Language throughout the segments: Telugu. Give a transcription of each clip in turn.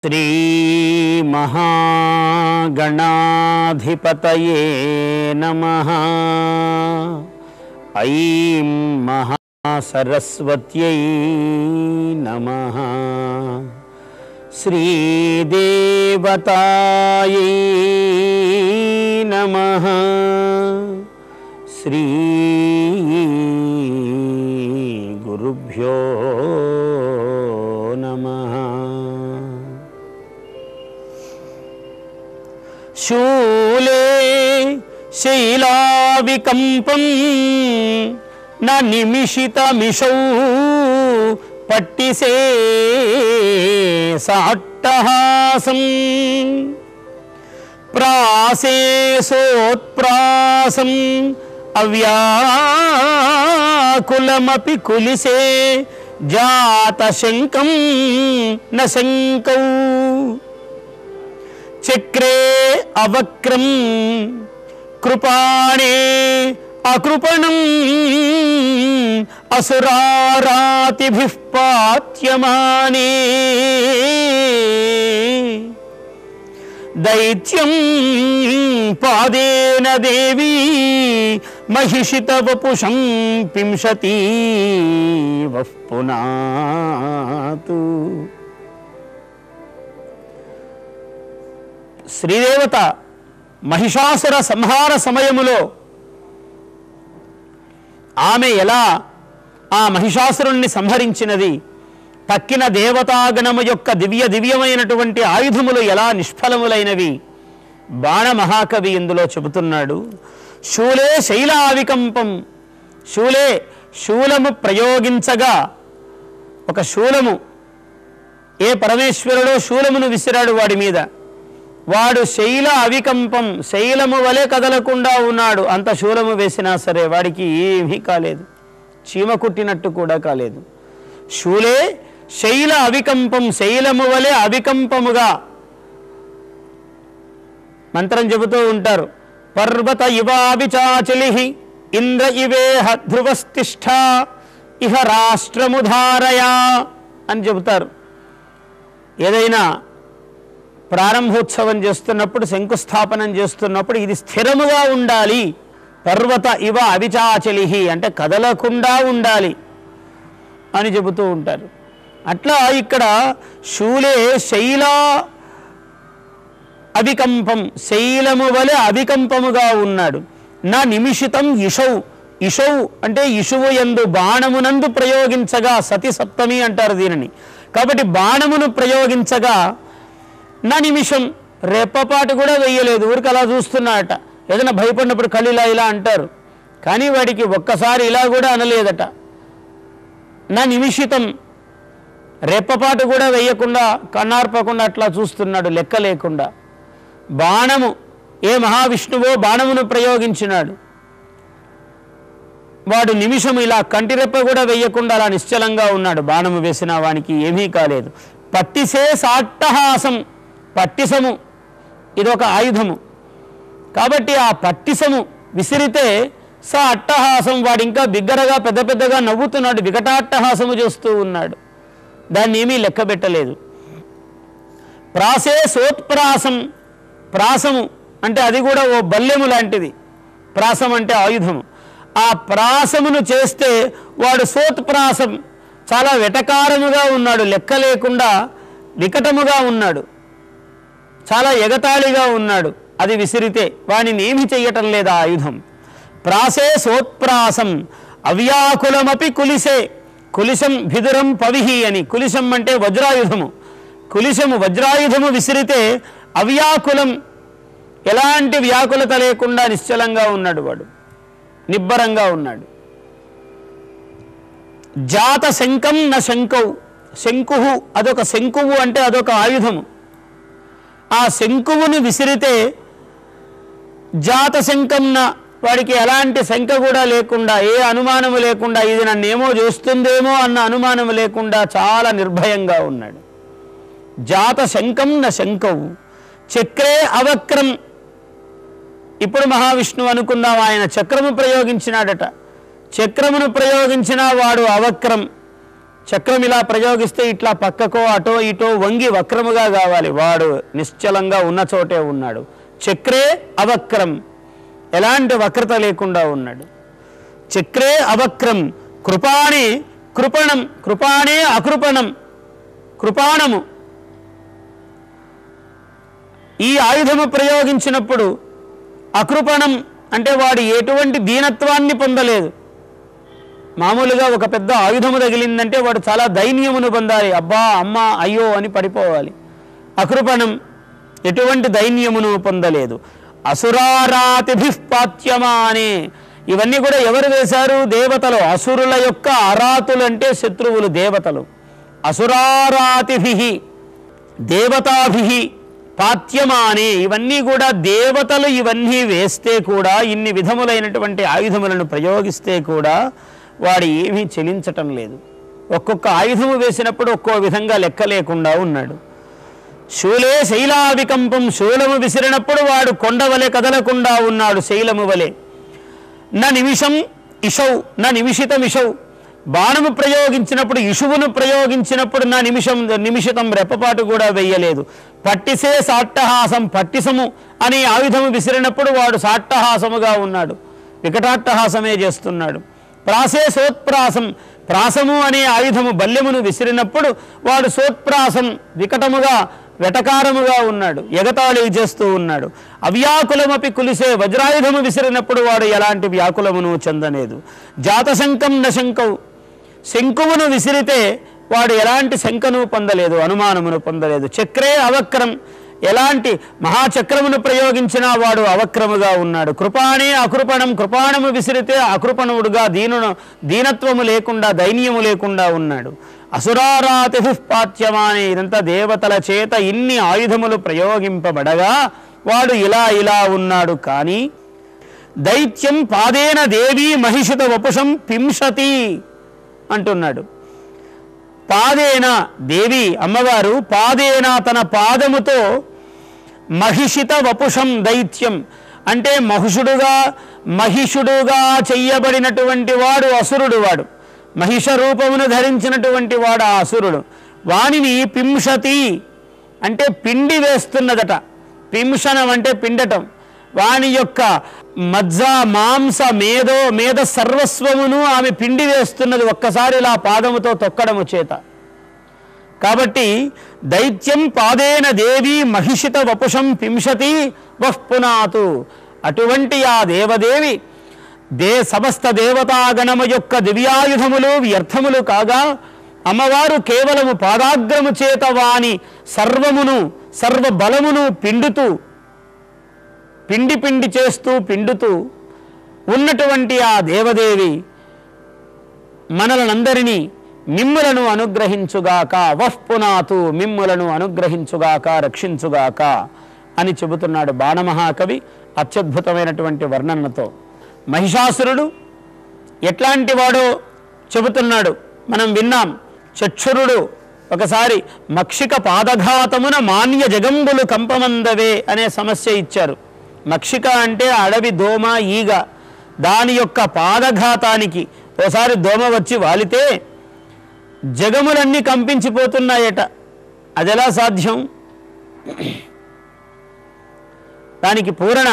శ్రీమహాగణాధిపతయే నమ ఐం మహాసరస్వత్యై నమ శ్రీదేవతాయై నమ శ్రీ గురుభ్యో నమ శూలే శైలావికంపం న నిమిషితమిషౌ పట్టిసే సాట్టహాసం ప్రాసేసోత్ప్రాసం అవ్యాకులమపి కులిసే జాతశంకం న శంకౌ చక్రే అవక్రం కృపాణే అకృపణం అసురారాతిభిః పాత్యమానే దైత్యం పాదేన దేవీ మహిషితవపుషం పింశతీ వః పునాతు శ్రీదేవత మహిషాసుర సంహార సమయములో ఆమె ఎలా ఆ మహిషాసురుణ్ణి సంహరించినది తక్కిన దేవతాగణము యొక్క దివ్య దివ్యమైనటువంటి ఆయుధములు ఎలా నిష్ఫలములైనవి బాణ మహాకవి ఇందులో చెబుతున్నాడు శూలే శైలావికంపం శూలే శూలము ప్రయోగించగా ఒక శూలము ఏ పరమేశ్వరుడో శూలమును విసిరాడు వాడి మీద వాడు శైల అవికంపం శైలము వలె కదలకుండా ఉన్నాడు అంత శూలము వేసినా సరే వాడికి ఏమీ కాలేదు చీమ కుట్టినట్టు కూడా కాలేదు శూలే శైల అవికంపం శైలము వలె అవికంపముగా మంత్రం చెబుతూ ఉంటారు పర్వత ఇవాభిచాచలి ఇంద్ర ఇవేహ ధ్రువస్తిష్ఠ ఇహ రాష్ట్రముధారయా అని చెబుతారు ఏదైనా ప్రారంభోత్సవం చేస్తున్నప్పుడు శంకుస్థాపనం చేస్తున్నప్పుడు ఇది స్థిరముగా ఉండాలి పర్వత ఇవ అవిచాచలిహి అంటే కదలకుండా ఉండాలి అని చెబుతూ ఉంటారు అట్లా ఇక్కడ శూలే శైలా అవికంపం శైలము వలె అవికంపముగా ఉన్నాడు నా నిమిషితం ఇషౌ ఇషౌ అంటే ఇషువు ఎందు బాణమునందు ప్రయోగించగా సతి సప్తమి అంటారు దీనిని కాబట్టి బాణమును ప్రయోగించగా నా నిమిషం రెప్పపాటు కూడా వెయ్యలేదు ఊరికి అలా చూస్తున్నాడట ఏదైనా భయపడినప్పుడు కళ్ళు ఇలా ఇలా అంటారు కానీ వాడికి ఒక్కసారి ఇలా కూడా అనలేదట నా నిమిషితం రెప్పపాటు కూడా వేయకుండా కన్నార్పకుండా అట్లా చూస్తున్నాడు లెక్క లేకుండా బాణము ఏ మహావిష్ణువో బాణమును ప్రయోగించినాడు వాడు నిమిషం ఇలా కంటిరెప్ప కూడా వేయకుండా అలా నిశ్చలంగా ఉన్నాడు బాణము వేసిన వానికి ఏమీ కాలేదు పట్టిసే సాట్టహాసం పట్టిసము ఇదొక ఆయుధము కాబట్టి ఆ పట్టిసము విసిరితే స అట్టహాసం వాడు ఇంకా బిగ్గరగా పెద్ద పెద్దగా నవ్వుతున్నాడు వికటాట్టహాసము చేస్తూ ఉన్నాడు దాన్ని ఏమీ లెక్క పెట్టలేదు ప్రాసే సోత్ప్రాసం ప్రాసము అంటే అది కూడా ఓ బల్లెము లాంటిది ప్రాసం అంటే ఆయుధము ఆ ప్రాసమును చేస్తే వాడు సోత్ప్రాసం చాలా వెటకారముగా ఉన్నాడు లెక్క లేకుండా వికటముగా ఉన్నాడు చాలా ఎగతాళిగా ఉన్నాడు అది విసిరితే వానిని ఏమి చెయ్యటం లేదు ఆ ఆయుధం ప్రాసే సోత్ప్రాసం అవ్యాకులమపి కులిసే కులిశం భిదురం పవిహి అని కులిశం అంటే వజ్రాయుధము కులిశము వజ్రాయుధము విసిరితే అవ్యాకులం ఎలాంటి వ్యాకులత లేకుండా నిశ్చలంగా ఉన్నాడు వాడు నిబ్బరంగా ఉన్నాడు జాత శంకం న శంకౌ శంకుహు అదొక శంకువు అంటే అదొక ఆయుధము ఆ శంకువుని విసిరితే జాత శంకంన వాడికి ఎలాంటి శంక కూడా లేకుండా ఏ అనుమానము లేకుండా ఇది నన్నేమో చేస్తుందేమో అన్న అనుమానము లేకుండా చాలా నిర్భయంగా ఉన్నాడు జాత శంకం న శంకవు చక్రే అవక్రం ఇప్పుడు మహావిష్ణువు అనుకుందాం ఆయన చక్రము ప్రయోగించినాడట చక్రమును ప్రయోగించిన వాడు అవక్రం చక్రం ఇలా ప్రయోగిస్తే ఇట్లా పక్కకో అటో ఇటో వంగి వక్రముగా కావాలి వాడు నిశ్చలంగా ఉన్న చోటే ఉన్నాడు చక్రే అవక్రం ఎలాంటి వక్రత లేకుండా ఉన్నాడు చక్రే అవక్రం కృపాణి కృపణం కృపాణే అకృపణం కృపాణము ఈ ఆయుధము ప్రయోగించినప్పుడు అకృపణం అంటే వాడు ఎటువంటి దీనత్వాన్ని పొందలేదు మామూలుగా ఒక పెద్ద ఆయుధము తగిలిందంటే వాడు చాలా దైన్యమును పొందాలి అబ్బా అమ్మ అయ్యో అని పడిపోవాలి అకృపణం ఎటువంటి దైన్యమును పొందలేదు అసురారాతిభి పాత్యమానే ఇవన్నీ కూడా ఎవరు వేశారు దేవతలు అసురుల యొక్క అరాతులు అంటే శత్రువులు దేవతలు అసురారాతిభి దేవతాభి పాత్యమానే ఇవన్నీ కూడా దేవతలు ఇవన్నీ వేస్తే కూడా ఇన్ని విధములైనటువంటి ఆయుధములను ప్రయోగిస్తే కూడా వాడు ఏమీ చెలించటం లేదు ఒక్కొక్క ఆయుధము వేసినప్పుడు ఒక్కో విధంగా లెక్క లేకుండా ఉన్నాడు శూలే శైలావికంపం శూలము విసిరినప్పుడు వాడు కొండవలె కదలకుండా ఉన్నాడు శైలము వలె నా నిమిషం ఇషౌ నా నిమిషితం ఇషౌ బాణము ప్రయోగించినప్పుడు ఇషువును ప్రయోగించినప్పుడు నా నిమిషం నిమిషితం రెప్పపాటు కూడా వెయ్యలేదు పట్టిసే సాట్టహాసం పట్టిసము అనే ఆయుధము విసిరినప్పుడు వాడు సాట్టహాసముగా ఉన్నాడు వికటాట్టహాసమే చేస్తున్నాడు ప్రాసే సోత్ప్రాసం ప్రాసము అనే ఆయుధము బల్యమును విసిరినప్పుడు వాడు సోత్ప్రాసం వికటముగా వెటకారముగా ఉన్నాడు ఎగతాళి చేస్తూ ఉన్నాడు అవ్యాకులమపి కులిసే వజ్రాయుధము విసిరినప్పుడు వాడు ఎలాంటి వ్యాకులమును చెందలేదు జాతశంకం నశంకవు శంకువును విసిరితే వాడు ఎలాంటి శంకను పొందలేదు అనుమానమును పొందలేదు చక్రే అవక్రం ఎలాంటి మహాచక్రమును ప్రయోగించినా వాడు అవక్రముగా ఉన్నాడు కృపాణే అకృపణం కృపాణము విసిరితే అకృపణుడుగా దీనును దీనత్వము లేకుండా దైన్యము లేకుండా ఉన్నాడు అసురారాతి పాత్యమానే ఇదంతా దేవతల చేత ఇన్ని ఆయుధములు ప్రయోగింపబడగా వాడు ఇలా ఇలా ఉన్నాడు కానీ దైత్యం పాదేన దేవీ మహిషిత వపుషం పింశతి అంటున్నాడు పాదేన దేవి అమ్మవారు పాదేన తన పాదముతో మహిషిత వపుషం దైత్యం అంటే మహిషుడుగా మహిషుడుగా చెయ్యబడినటువంటి వాడు అసురుడు వాడు మహిష రూపమును ధరించినటువంటి వాడు ఆ అసురుడు వానిని పింశతి అంటే పిండి వేస్తున్నదట పింషణం అంటే పిండటం వాని యొక్క మజ్జ మాంస మేధో మేధ సర్వస్వమును ఆమె పిండి వేస్తున్నది ఒక్కసారి ఇలా పాదముతో తొక్కడము చేత కాబట్టి దైత్యం పాదేన దేవి మహిషిత వపుషం పింశతి వహ్పునాతు అటువంటి ఆ దేవదేవి దే సమస్త దేవతాగణము యొక్క దివ్యాయుధములు వ్యర్థములు కాగా అమ్మవారు కేవలము పాదాగ్రము చేత వాని సర్వమును సర్వ బలమును పిండుతూ పిండి పిండి చేస్తూ పిండుతూ ఉన్నటువంటి ఆ దేవదేవి మనలనందరినీ మిమ్ములను అనుగ్రహించుగాక వహ్పునాతు మిమ్ములను అనుగ్రహించుగాక రక్షించుగాక అని చెబుతున్నాడు బాణమహాకవి అత్యద్భుతమైనటువంటి వర్ణనతో మహిషాసురుడు ఎట్లాంటి వాడో చెబుతున్నాడు మనం విన్నాం చక్షురుడు ఒకసారి మక్షిక పాదఘాతమున మాన్య జగంబులు కంపమందవే అనే సమస్య ఇచ్చారు మక్షిక అంటే అడవి దోమ ఈగ దాని యొక్క పాదఘాతానికి ఓసారి దోమ వచ్చి వాలితే జగములన్నీ కంపించిపోతున్నాయట అదెలా సాధ్యం దానికి పూరణ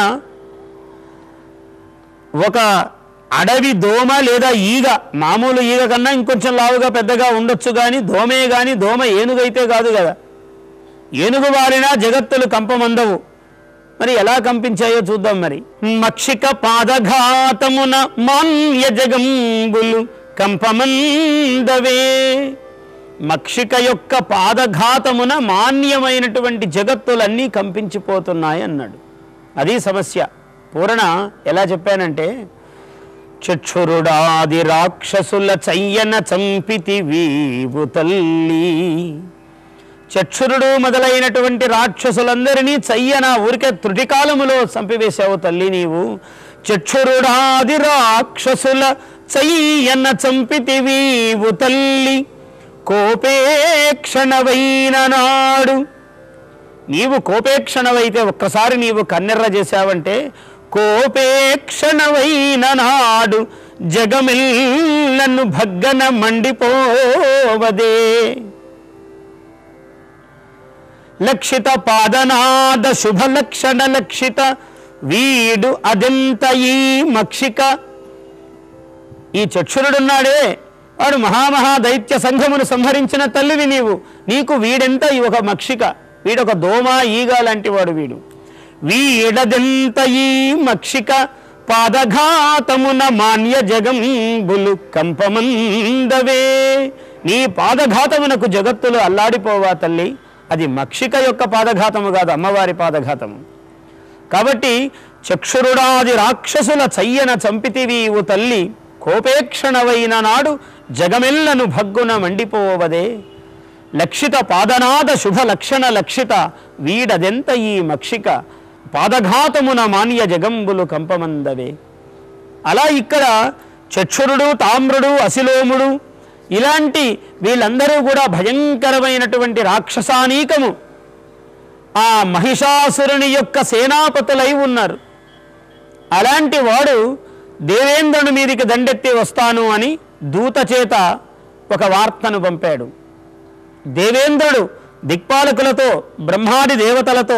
ఒక అడవి దోమ లేదా ఈగ మామూలు ఈగ కన్నా ఇంకొంచెం లావుగా పెద్దగా ఉండొచ్చు కానీ దోమే కానీ దోమ ఏనుగైతే కాదు కదా ఏనుగు వారినా జగత్తులు కంపమందవు మరి ఎలా కంపించాయో చూద్దాం మరి మక్షిక పాదఘాతమున మాన్య జగంబులు కంపమందవే మక్షిక యొక్క పాదఘాతమున మాన్యమైనటువంటి జగత్తులన్నీ కంపించిపోతున్నాయి అన్నాడు అది సమస్య పూరణ ఎలా చెప్పానంటే చక్షురుడాది రాక్షసుల చయ్యన చంపితి వీవు తల్లి చక్షురుడు మొదలైనటువంటి రాక్షసులందరినీ చయ్యన ఊరికే త్రుటికాలములో చంపివేశావు తల్లి నీవు చక్షురుడాది రాక్షసుల చయ్యన చంపితి వీవు తల్లి కోపేక్షణవైన నాడు నీవు కోపేక్షణవైతే ఒక్కసారి నీవు కన్నెర్ర చేశావంటే కోపేక్షణవైన నాడు జగమిల్లను భగ్గన మండిపోవదే లక్షిత పాదనాద శుభ లక్షణ లక్షిత వీడు అదెంత ఈ మక్షిక ఈ చక్షురుడున్నాడే వాడు మహామహా దైత్య సంఘమును సంహరించిన తల్లివి నీవు నీకు వీడెంత ఈ ఒక మక్షిక వీడొక దోమ ఈగ లాంటి వాడు వీడు వీడదెంత ఈ మక్షిక పాదఘాతమున మాన్య జగంబులు కంపమందవే నీ పాదఘాతమునకు జగత్తులు అల్లాడిపోవా తల్లి అది మక్షిక యొక్క పాదఘాతము కాదు అమ్మవారి పాదఘాతము కాబట్టి చక్షురుడాది రాక్షసుల చయ్యన చంపితివి ఓ తల్లి కోపేక్షణవైన నాడు జగమెల్లను భగ్గున మండిపోవదే లక్షిత పాదనాద శుభ లక్షణ లక్షిత వీడదెంత ఈ మక్షిక పాదఘాతమున మాన్య జగంబులు కంపమందవే అలా ఇక్కడ చక్షురుడు తామ్రుడు అసిలోముడు ఇలాంటి వీళ్ళందరూ కూడా భయంకరమైనటువంటి రాక్షసానీకము ఆ మహిషాసురుని యొక్క సేనాపతులై ఉన్నారు అలాంటి వాడు దేవేంద్రుని మీదికి దండెత్తి వస్తాను అని దూత చేత ఒక వార్తను పంపాడు దేవేంద్రుడు దిక్పాలకులతో బ్రహ్మాది దేవతలతో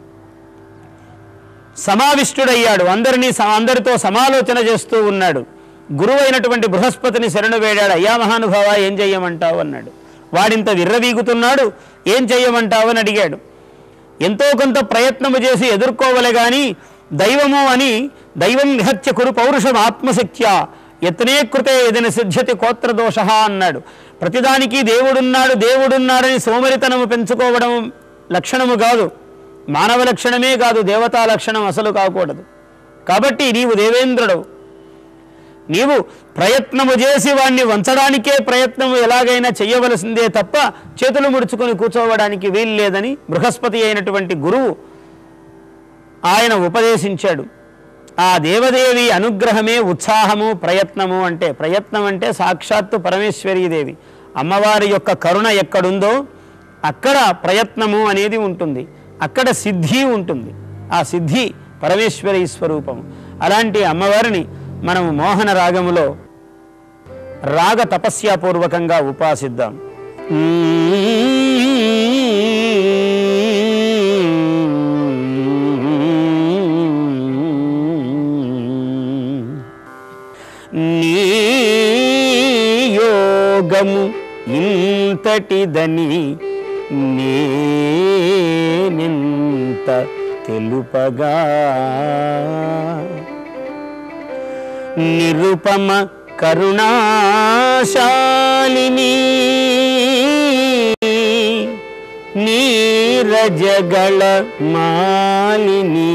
సమావిష్టుడయ్యాడు అందరినీ స- అందరితో సమాలోచన చేస్తూ ఉన్నాడు గురువైనటువంటి బృహస్పతిని శరణు వేడాడు అయ్యా మహానుభావ ఏం చెయ్యమంటావు అన్నాడు వాడింత విర్రవీగుతున్నాడు ఏం చెయ్యమంటావు అని అడిగాడు ఎంతో కొంత ప్రయత్నము చేసి ఎదుర్కోవలే గాని దైవము అని దైవం నిహత్య కురు పౌరుషం ఆత్మశక్త్యా యత్నే కృతే ఎదిన సిద్ధ్యతి కోత్రదోష అన్నాడు ప్రతిదానికి దేవుడున్నాడు దేవుడున్నాడని సోమరితనము పెంచుకోవడం లక్షణము కాదు మానవ లక్షణమే కాదు దేవతా లక్షణం అసలు కాకూడదు కాబట్టి నీవు దేవేంద్రుడు నీవు ప్రయత్నము చేసి వాణ్ణి వంచడానికే ప్రయత్నము ఎలాగైనా చెయ్యవలసిందే తప్ప చేతులు ముడుచుకొని కూర్చోవడానికి వీలు లేదని బృహస్పతి అయినటువంటి గురువు ఆయన ఉపదేశించాడు ఆ దేవదేవి అనుగ్రహమే ఉత్సాహము ప్రయత్నము అంటే ప్రయత్నం అంటే సాక్షాత్తు పరమేశ్వరీదేవి అమ్మవారి యొక్క కరుణ ఎక్కడుందో అక్కడ ప్రయత్నము అనేది ఉంటుంది అక్కడ సిద్ధి ఉంటుంది ఆ సిద్ధి పరమేశ్వరి స్వరూపము అలాంటి అమ్మవారిని మనము మోహన రాగములో రాగ తపస్యాపూర్వకంగా ఉపాసిద్దాం నీ యోగము ఇంతటిదని నేనెంత తెలుపగా నిరుపమ కరుణాశాలిని నీరజగళ మాలిని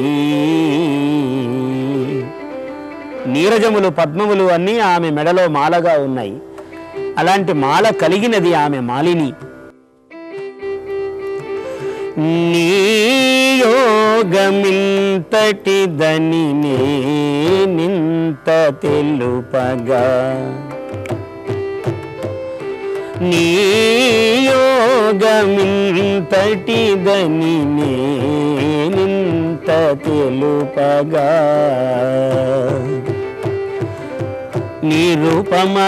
నీరజములు పద్మములు అన్నీ ఆమె మెడలో మాలగా ఉన్నాయి అలాంటి మాల కలిగినది ఆమె మాలిని నీ యోగమింతటిదని నింత తెలుపగా నీ యోగమింతటిదని నింత తెలుపగా నిరుపమ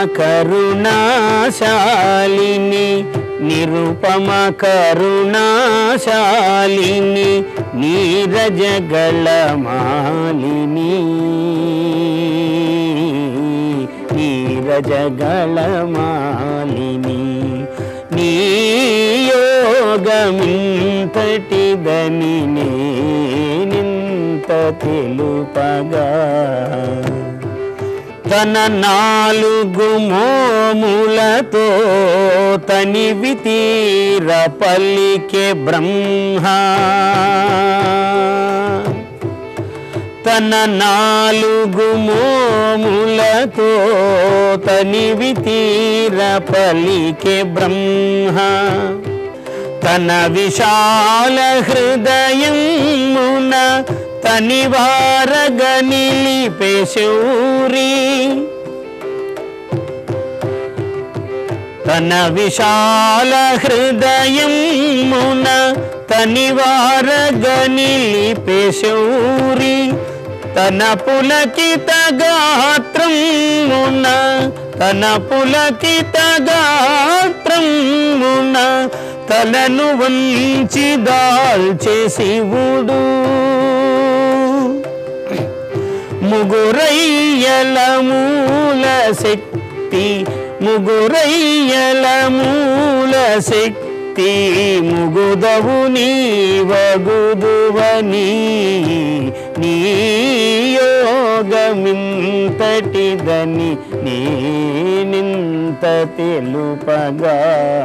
కరుణాశాలిని నిరుపమ కరుణాశాలిని నీరజగళ మాలిని నీరజగళ మాలిని నీ యోగమింతటిదని నేనింత తెలుపగా తన నాలుగు మోములతో తనివి తీర పల్లికే బ్రహ్మ తన నాలుగు మోములతో తనివి తీర పలికే బ్రహ్మ తన విశాల హృదయమున తనివారగ నిలిపే శౌరి తన విశాల హృదయమున తనివారగ నిలిపే శౌరి తన పులకిత గాత్రమున తన పులకిత గాత్రమున తలను వంచి దాల్చే శివుడు ముగురయ్యల మూల శక్తి ముగురయ్యల మూల శక్తి ముగుదవు నీవగుదువని నీ యోగమింతటిదని నేనింత తెలుపగా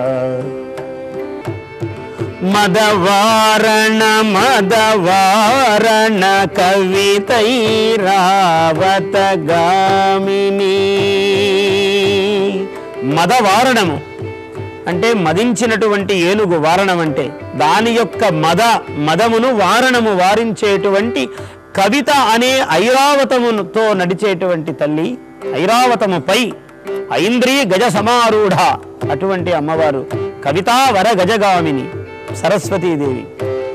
మదవారణ మదవారణ కవితైరావత గామిని మదవారణము అంటే మదించినటువంటి ఏనుగు వారణం అంటే దాని యొక్క మద మదమును వారణము వారించేటువంటి కవిత అనే ఐరావతముతో నడిచేటువంటి తల్లి ఐరావతముపై ఐంద్రీ గజ సమారూఢ అటువంటి అమ్మవారు కవితా వర గజగామిని సరస్వతీదేవి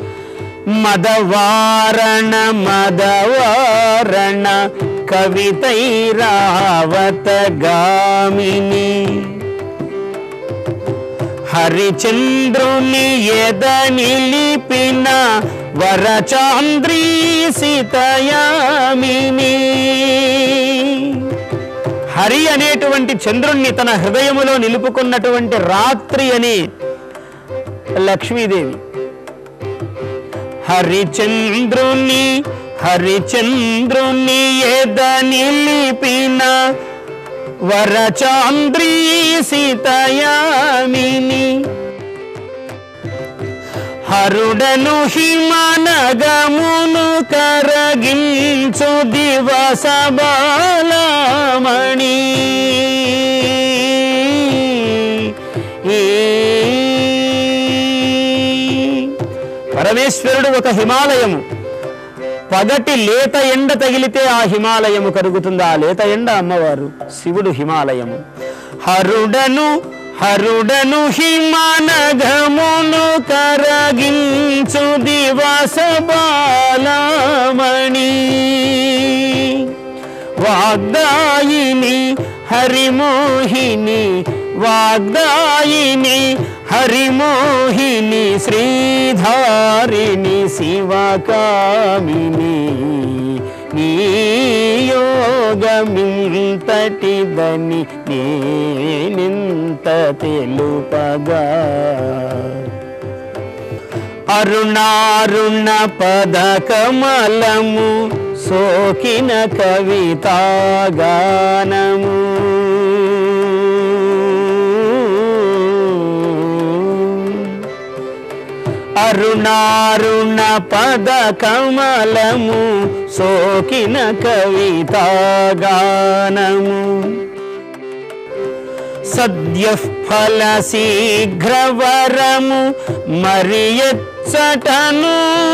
మదవారణ మదవారణ కవితైరావత గామిని హరిచంద్రుని ఎద నిలిపిన వరచాంద్రీ సీతయామిని హరి అనేటువంటి చంద్రుణ్ణి తన హృదయములో నిలుపుకున్నటువంటి రాత్రి అని లక్ష్మీదేవి హరిచంద్రుని హరిచంద్రుని ఎద నిలిపిన వరచాంద్రీ సీతయామిని హరుడను హిమనగమును కరగించు దివస బాలమణి పరమేశ్వరుడు ఒక హిమాలయము పగటి లేత ఎండ తగిలితే ఆ హిమాలయము కరుగుతుంది ఆ లేత ఎండ అమ్మవారు శివుడు హిమాలయము హరుడను హరుడను హిమానగమును కరగించు దివస బాలమణి వాగ్దాయిని హరిమోహిని వాగ్దాయిని హరిమోహిని శ్రీధారిణి శివకామిని నీ యోగమింతటిదని నేనింత తెలుపగా అరుణారుణ పద కమలము సోకిన కవితాగానము అరుణారుణ పద కమలము సోకిన కవితాగానము సద్యఫల శీఘ్రవరము మరియచ్చటను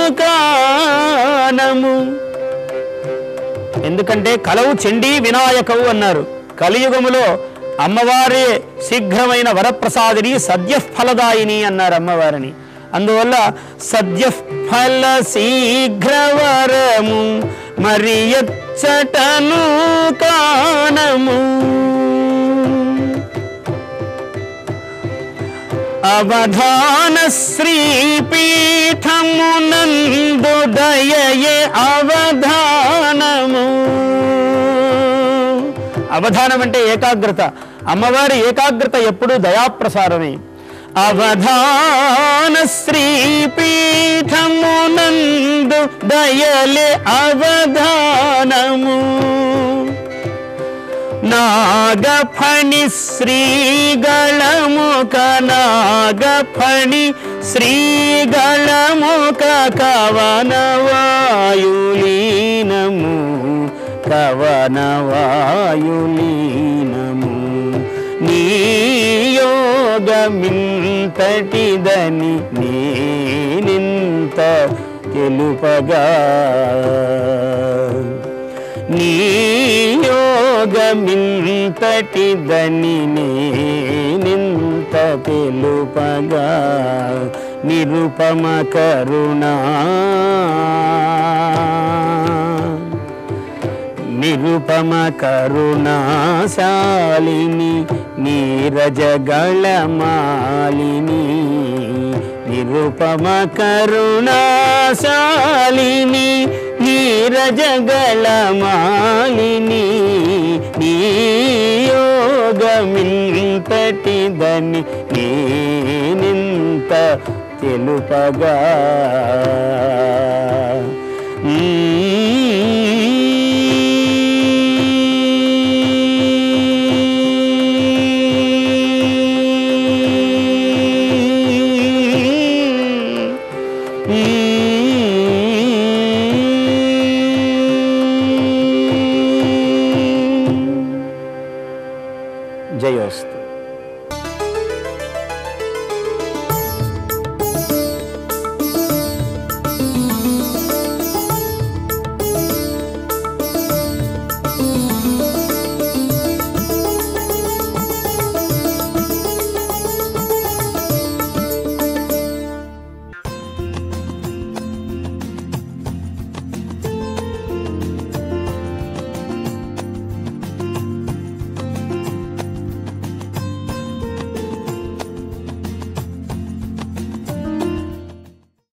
కానము ఎందుకంటే కలవు చండీ వినాయకవు అన్నారు కలియుగములో అమ్మవారే శీఘ్రమైన వరప్రసాదిని సద్యఫలదాయిని అన్నారు అమ్మవారిని అందువల్ల సద్యఫల శీఘ్రవరము మరియచ్చటను కానము అవధాన శ్రీపీఠమునందు దయయే అవధానము అవధానం అంటే ఏకాగ్రత అమ్మవారి ఏకాగ్రత ఎప్పుడూ దయాప్రసారమే అవధాన శ్రీపీఠమునందు దయలే అవధానము నాగఫణి శ్రీగళముక నాగఫణి శ్రీగళముక కవనవాయులీనము కవనవాయులీనము నీ యోగమింతటిదని నేనింత తెలుపగా నీ యోగమింతటిదని నేనింత తెలుపగా నిరుపమ కరుణా నిరుపమ కరుణాశాలిని నీరజగళమాలిని నిరుపమ కరుణాశాలిని నీరజగళమాలిని నియోగమింతటిదని నేనింత తెలుపగా జయోస్తు